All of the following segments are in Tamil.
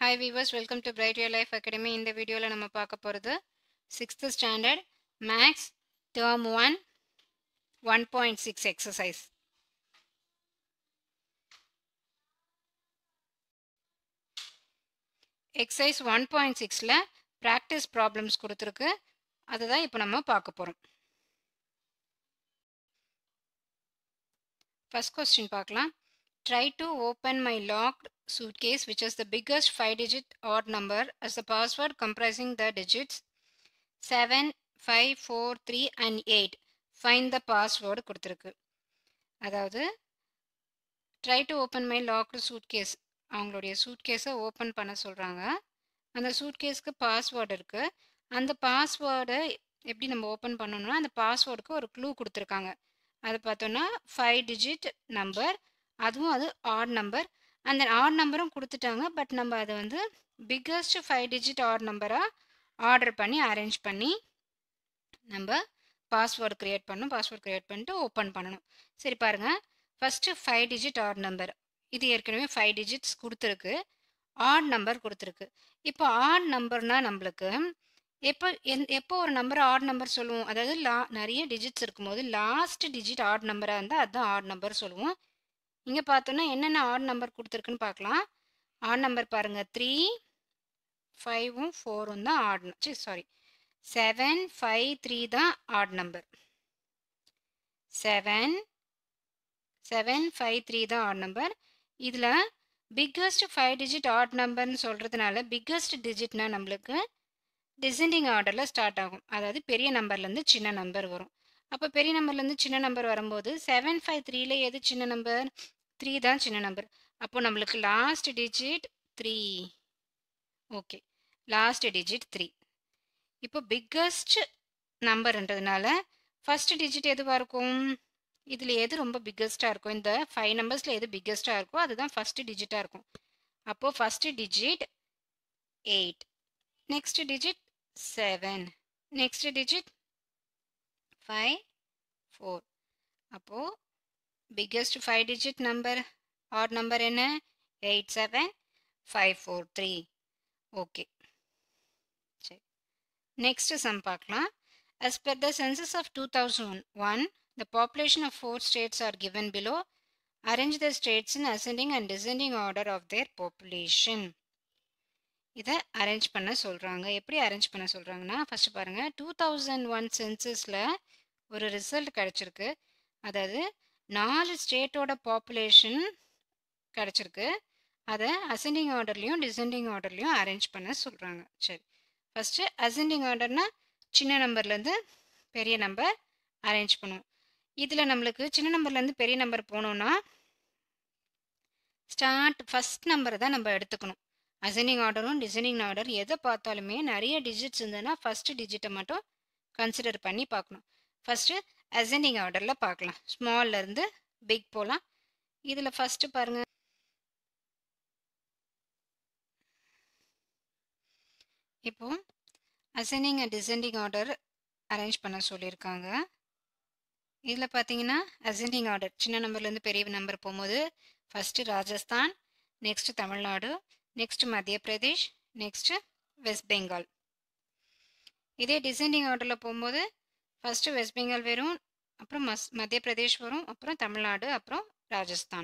Hi viewers welcome to bright real life academy இந்த வீடியோவில் நம்ம பார்க்க போகிறது sixth standard maths term one one point six exercise exercise one point சிக்ஸில் ப்ராக்டிஸ் ப்ராப்ளம்ஸ் கொடுத்துருக்கு அதுதான் இப்போ நம்ம பார்க்க போகிறோம் ஃபஸ்ட் கொஸ்டின் பார்க்கலாம் Try to open my locked suitcase, which is the biggest five digit odd number, as the password comprising the digits 7, 5, 4, 3 and 8. Find the password கொடுத்துருக்கு அதாவது try to open my locked suitcase அவங்களுடைய சூட்கேஸை ஓப்பன் பண்ண சொல்கிறாங்க அந்த சூட்கேஸ்க்கு பாஸ்வேர்டு இருக்குது அந்த பாஸ்வேர்டை எப்படி நம்ம ஓப்பன் பண்ணணும்னா அந்த பாஸ்வேர்டுக்கு ஒரு க்ளூ கொடுத்துருக்காங்க அது பார்த்தோன்னா ஃபைவ் டிஜிட் நம்பர் அதுவும் அது ஆட் நம்பர் அந்த ஆட் நம்பரும் கொடுத்துட்டாங்க பட் நம்ம அதை வந்து பிக்கஸ்ட் ஃபைவ் டிஜிட் ஆட் நம்பராக ஆர்டர் பண்ணி அரேஞ்ச் பண்ணி நம்ம பாஸ்வேர்டு க்ரியேட் பண்ணணும் பாஸ்வேர்டு க்ரியேட் பண்ணிட்டு ஓப்பன் பண்ணணும் சரி பாருங்கள் first five digit odd number இது ஏற்கனவே ஃபைவ் டிஜிட்ஸ் கொடுத்துருக்கு ஆட் நம்பர் கொடுத்துருக்கு இப்போ ஆட் நம்பர்னால் நம்மளுக்கு எப்போ எந் எப்போ ஒரு நம்பர் ஆட் நம்பர் சொல்லுவோம் அதாவது லா நிறைய டிஜிட்ஸ் இருக்கும்போது லாஸ்ட் டிஜிட் ஆட் நம்பராக இருந்தால் அதுதான் ஆட் நம்பர் சொல்லுவோம் இங்கே பார்த்தோன்னா என்னென்ன ஆட் நம்பர் கொடுத்துருக்குன்னு பார்க்கலாம் ஆட் நம்பர் பாருங்கள் த்ரீ ஃபைவும் ஃபோரும் தான் ஆட் சரி சாரி செவன் ஃபைவ் த்ரீ தான் odd number seven seven five three தான் ஆட் நம்பர் இதில் பிக்கஸ்ட் ஃபைவ் டிஜிட் ஆட் நம்பர்னு சொல்கிறதுனால பிக்கஸ்ட் டிஜிட்னா நம்மளுக்கு டிசெண்டிங் ஆர்டரில் ஸ்டார்ட் ஆகும் அதாவது பெரிய நம்பர்லேருந்து சின்ன நம்பர் வரும் அப்போ பெரிய நம்பர்லேருந்து சின்ன நம்பர் வரும்போது செவன் ஃபைவ் த்ரீல எது சின்ன நம்பர் த்ரீ தான் சின்ன நம்பர் அப்போ நம்மளுக்கு last digit three okay last digit three இப்போ பிக்கஸ்ட் நம்பர்ன்றதுனால ஃபஸ்ட் டிஜிட் எதுவாக இருக்கும் இதில் எது ரொம்ப பிக்கஸ்ட்டாக இருக்கும் இந்த ஃபைவ் நம்பர்ஸில் எது பிக்கஸ்ட்டாக இருக்கோ அதுதான் ஃபஸ்ட்டு டிஜிட்டாக இருக்கும் அப்போது first digit eight next digit seven next digit five four அப்போது biggest five digit number odd number என்ன eight seven five four three okay சரி நெக்ஸ்ட் சம் பார்க்கலாம் as per the census of 2001 the population of four states are given below arrange the states in ascending and descending order of their population இதை அரேஞ்ச் பண்ண சொல்கிறாங்க எப்படி அரேஞ்ச் பண்ண சொல்கிறாங்கன்னா ஃபஸ்ட்டு பாருங்கள் டூ தௌசண்ட் ஒன் சென்சஸில் ஒரு ரிசல்ட் கிடச்சிருக்கு அதாவது நாலு ஸ்டேட்டோட பாப்புலேஷன் கிடச்சிருக்கு அதை அசெண்டிங் ஆர்டர்லேயும் டிசெண்டிங் ஆர்டர்லேயும் அரேஞ்ச் பண்ண சொல்கிறாங்க சரி ஃபஸ்ட்டு அசெண்டிங் ஆர்டர்னால் சின்ன நம்பர்லேருந்து பெரிய நம்பர் அரேஞ்ச் பண்ணுவோம் இதில் நம்மளுக்கு சின்ன நம்பர்லேருந்து பெரிய நம்பர் போனோன்னா ஸ்டார்ட் ஃபஸ்ட் நம்பரை தான் நம்ம எடுத்துக்கணும் அசெண்டிங் ஆர்டரும் டிசைனிங் ஆர்டர் எதை பார்த்தாலுமே நிறைய டிஜிட்ஸ் இருந்ததுன்னா ஃபஸ்ட்டு டிஜிட்டை மட்டும் கன்சிடர் பண்ணி பார்க்கணும் ஃபஸ்ட்டு அசெண்டிங் ஆர்டரில் பார்க்கலாம் ஸ்மால்லேருந்து பிக் போகலாம் இதில் ஃபஸ்ட்டு பாருங்கள் இப்போ ascending and descending order arrange பண்ண சொல்லியிருக்காங்க இதில் பார்த்தீங்கன்னா அசெண்டிங் ஆர்டர் சின்ன நம்பர்லேருந்து பெரிய நம்பர் போகும்போது first Rajasthan next Tamil Nadu next Madhya Pradesh next west Bengal இதே டிசெண்டிங் ஆர்டரில் போகும்போது ஃபஸ்ட்டு வெஸ்ட் பெங்கால் வரும் அப்புறம் மஸ் மத்திய பிரதேஷ் வரும் அப்புறம் தமிழ்நாடு அப்புறம் ராஜஸ்தான்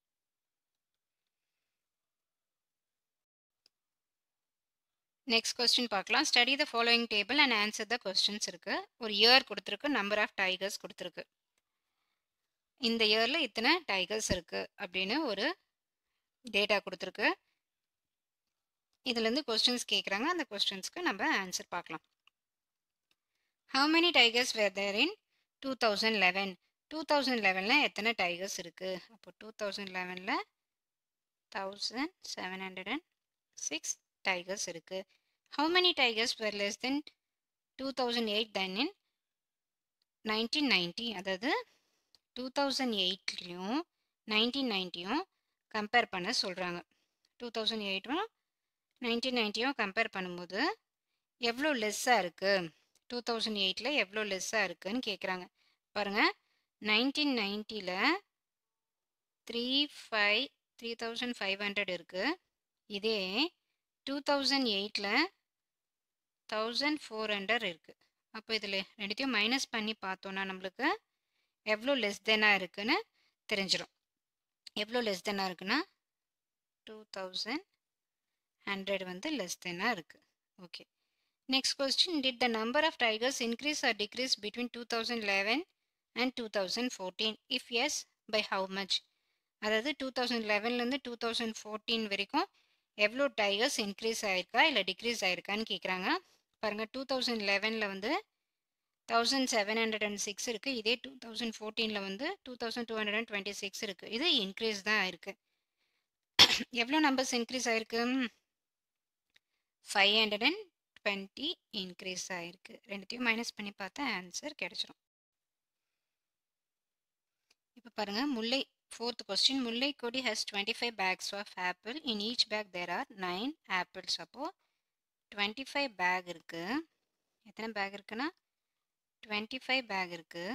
நெக்ஸ்ட் கொஸ்டின் பார்க்கலாம் study the following table and answer the questions இருக்குது ஒரு இயர் கொடுத்துருக்கு நம்பர் ஆஃப் டைகர்ஸ் கொடுத்துருக்கு இந்த இயரில் இத்தனை டைகர்ஸ் இருக்குது அப்படின்னு ஒரு டேட்டா கொடுத்துருக்கு இதுலேருந்து கொஸ்டின்ஸ் கேட்குறாங்க அந்த கொஸ்டின்ஸ்க்கு நம்ம ஆன்சர் பார்க்கலாம் how many tigers were there in two thousand eleven two thousand லெவனில் எத்தனை டைகர்ஸ் இருக்குது அப்போ டூ தௌசண்ட் லெவனில் thousand seven hundred and six tigers இருக்குது how many tigers were less than two thousand eight than in nineteen ninety அதாவது டூ தௌசண்ட் எயிட்லேயும் நைன்டீன் நைன்ட்டியும் கம்பேர் பண்ண சொல்கிறாங்க டூ தௌசண்ட் எயிட்டும் நைன்டீன் நைன்ட்டியும் கம்பேர் பண்ணும்போது எவ்வளோ லெஸ்ஸாக இருக்குது டூ தௌசண்ட் எயிட்டில் எவ்வளோ லெஸ்ஸாக இருக்குதுன்னு கேட்குறாங்க பாருங்கள் நைன்டீன் நைன்ட்டியில் three five three thousand five hundred இருக்குது இதே டூ தௌசண்ட் எயிட்டில் தௌசண்ட் ஃபோர் ஹண்ட்ரட் இருக்குது அப்போ இதில் ரெண்டுத்தையும் மைனஸ் பண்ணி பார்த்தோன்னா நம்மளுக்கு எவ்வளோ லெஸ் தெனாக இருக்குன்னு தெரிஞ்சிடும் எவ்வளோ லெஸ் தெனாக இருக்குன்னா டூ தௌசண்ட் ஹண்ட்ரட் வந்து லெஸ் தெனாக இருக்குது okay next question did the number of tigers increase or decrease between two thousand eleven and two thousand fourteen if yes by how much அதாவது டூ தௌசண்ட் லெவன்லேருந்து டூ தௌசண்ட் ஃபோர்டீன் வரைக்கும் எவ்வளோ டைகர்ஸ் இன்க்ரீஸ் ஆயிருக்கா இல்லை டிக்ரீஸ் ஆயிருக்கான்னு கேட்குறாங்க பாருங்கள் டூ தௌசண்ட் லெவனில் வந்து thousand seven hundred and six இருக்குது இதே டூ தௌசண்ட் ஃபோர்டீனில் வந்து two thousand two hundred and twenty six இருக்குது இது இன்க்ரீஸ் தான் ஆயிருக்கு எவ்வளோ நம்பர்ஸ் இன்க்ரீஸ் ஆயிருக்கு five hundred and twenty increase ஆயிருக்கு ரெண்டுத்தையும் மைனஸ் பண்ணி பார்த்தா ஆன்சர் கிடைச்சிரும் இப்போ பாருங்கள் முல்லை fourth question Mullai Kodi has twenty five packs of apple in each pack there are nine apples அப்போது டுவெண்ட்டி ஃபைவ் பேக் இருக்குது எத்தனை பேக் இருக்குன்னா டுவெண்ட்டி ஃபைவ் பேக் இருக்குது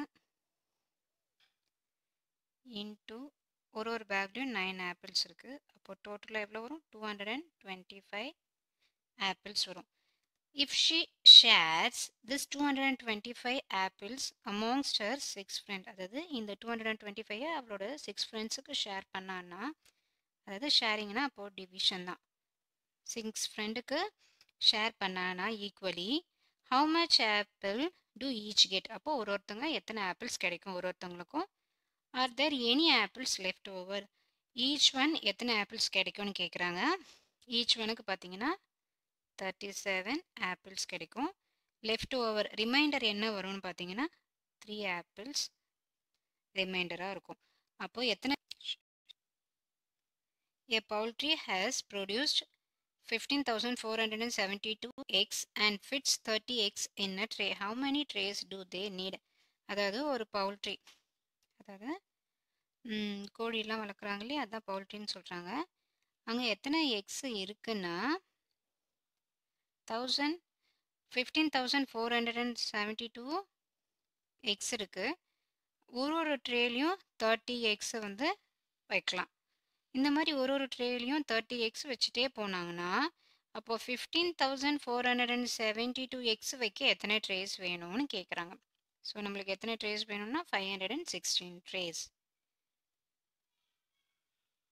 இன்ட்டு ஒரு ஒரு பேக்லேயும் நைன் ஆப்பிள்ஸ் இருக்குது அப்போது டோட்டலாக எவ்வளோ வரும் two hundred and twenty five apples வரும் if she shares this two hundred and twenty five apples amongst her six friend அதாவது இந்த two hundred and twenty five அவளோட சிக்ஸ் ஃப்ரெண்ட்ஸுக்கு ஷேர் பண்ணான்னா அதாவது ஷேரிங்னா அப்போது டிவிஷன் தான் சிக்ஸ் ஃப்ரெண்டுக்கு ஷேர் பண்ணானா equally how much apple do each get அப்போ ஒரு ஒருத்தவங்க எத்தனை ஆப்பிள்ஸ் கிடைக்கும் ஒரு ஒருத்தவங்களுக்கும் are there any apples left over each one எத்தனை ஆப்பிள்ஸ் கிடைக்கும்னு கேட்குறாங்க ஈச் ஒனுக்கு பார்த்தீங்கன்னா தேர்ட்டி செவன் ஆப்பிள்ஸ் கிடைக்கும் லெஃப்ட் ஓவர் ரிமைண்டர் என்ன வரும்னு பார்த்தீங்கன்னா த்ரீ ஆப்பிள்ஸ் ரிமைண்டராக இருக்கும் அப்போது எத்தனை A poultry has produced 15,472 eggs and fits 30 eggs in a tray. How many trays do they need? அதாவது ஒரு பவுல்ட்ரி அதாவது ம், கோழிலாம் வளர்க்குறாங்க இல்லையா அதான் பவுல்ட்ரின்னு சொல்கிறாங்க அங்கே எத்தனை எக்ஸ் இருக்குன்னா thousand fifteen thousand four hundred and seventy two X இருக்குது ஒரு ஒரு ட்ரேலையும் தேர்ட்டி எக்ஸை வந்து வைக்கலாம் இந்த மாதிரி ஒரு ஒரு ட்ரேலையும் தேர்ட்டி எக்ஸ் வச்சுட்டே போனாங்கன்னா அப்போது fifteen thousand four hundred and seventy two X வைக்க எத்தனை ட்ரேஸ் வேணும்னு கேட்குறாங்க ஸோ நம்மளுக்கு எத்தனை ட்ரேஸ் வேணும்னா five hundred and sixteen trace